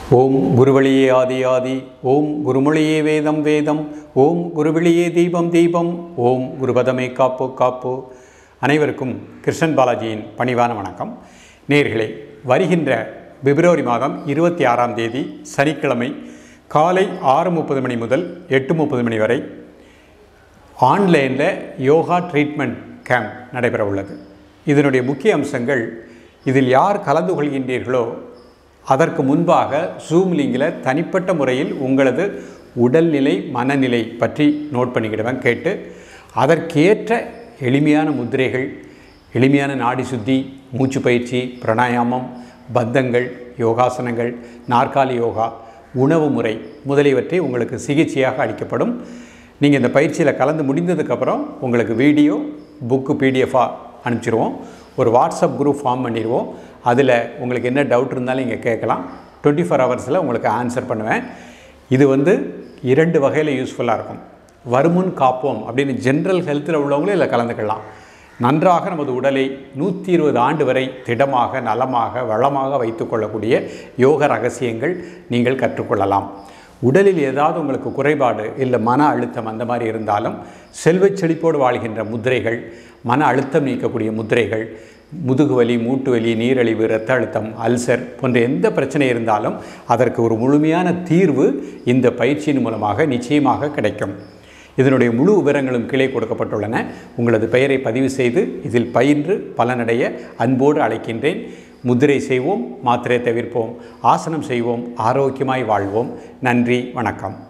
ஓம் குருவழியே ஆதி ஆதி ஓம் குருமொழியே வேதம் வேதம் ஓம் குருவழியே தீபம் தீபம் ஓம் குருபதமே காப்போ காப்போ அனைவருக்கும் கிருஷ்ணன் பாலாஜியின் பணிவான வணக்கம் நேர்களே வருகின்ற பிப்ரவரி மாதம் இருபத்தி ஆறாம் தேதி சனிக்கிழமை காலை ஆறு முப்பது மணி முதல் எட்டு முப்பது மணி வரை ஆன்லைனில் யோகா ட்ரீட்மெண்ட் கேம்ப் நடைபெற உள்ளது இதனுடைய முக்கிய அம்சங்கள் இதில் யார் கலந்து கொள்கின்றீர்களோ அதற்கு முன்பாக ஜூம் லிங்கில் தனிப்பட்ட முறையில் உங்களது உடல்நிலை மனநிலை பற்றி நோட் பண்ணிக்கிடுவேன் கேட்டு அதற்கேற்ற எளிமையான முத்திரைகள் எளிமையான நாடி சுத்தி மூச்சு பயிற்சி பிராணாயாமம் பந்தங்கள் யோகாசனங்கள் நாற்காலி யோகா உணவு முறை முதலியவற்றை உங்களுக்கு சிகிச்சையாக அளிக்கப்படும் நீங்கள் இந்த பயிற்சியில் கலந்து முடிந்ததுக்கப்புறம் உங்களுக்கு வீடியோ புக்கு பிடிஎஃபாக அனுப்பிச்சிருவோம் ஒரு வாட்ஸ்அப் குரூப் ஃபார்ம் பண்ணிடுவோம் அதில் உங்களுக்கு என்ன டவுட் இருந்தாலும் நீங்கள் கேட்கலாம் டுவெண்ட்டி ஃபோர் ஹவர்ஸில் உங்களுக்கு ஆன்சர் பண்ணுவேன் இது வந்து இரண்டு வகையில் யூஸ்ஃபுல்லாக இருக்கும் வருமுன் காப்போம் அப்படின்னு ஜென்ரல் ஹெல்த்தில் உள்ளவங்களும் இதில் கலந்துக்கலாம் நன்றாக நமது உடலை நூற்றி இருபது ஆண்டு வரை திடமாக நலமாக வளமாக வைத்துக்கொள்ளக்கூடிய யோக ரகசியங்கள் நீங்கள் கற்றுக்கொள்ளலாம் உடலில் ஏதாவது உங்களுக்கு குறைபாடு இல்லை மன அழுத்தம் அந்த மாதிரி இருந்தாலும் செல்வச் செழிப்போடு வாழ்கின்ற முத்திரைகள் மன அழுத்தம் நீக்கக்கூடிய முத்திரைகள் முதுகுவலி மூட்டு வலி நீரழிவு இரத்த அழுத்தம் அல்சர் போன்ற எந்த பிரச்சனை இருந்தாலும் அதற்கு ஒரு முழுமையான தீர்வு இந்த பயிற்சியின் மூலமாக நிச்சயமாக கிடைக்கும் இதனுடைய முழு விவரங்களும் கீழே கொடுக்கப்பட்டுள்ளன உங்களது பெயரை பதிவு செய்து இதில் பயின்று பலனடைய அன்போடு அழைக்கின்றேன் முத்திரை செய்வோம் மாத்திரை தவிர்ப்போம் ஆசனம் செய்வோம் ஆரோக்கியமாய் வாழ்வோம் நன்றி வணக்கம்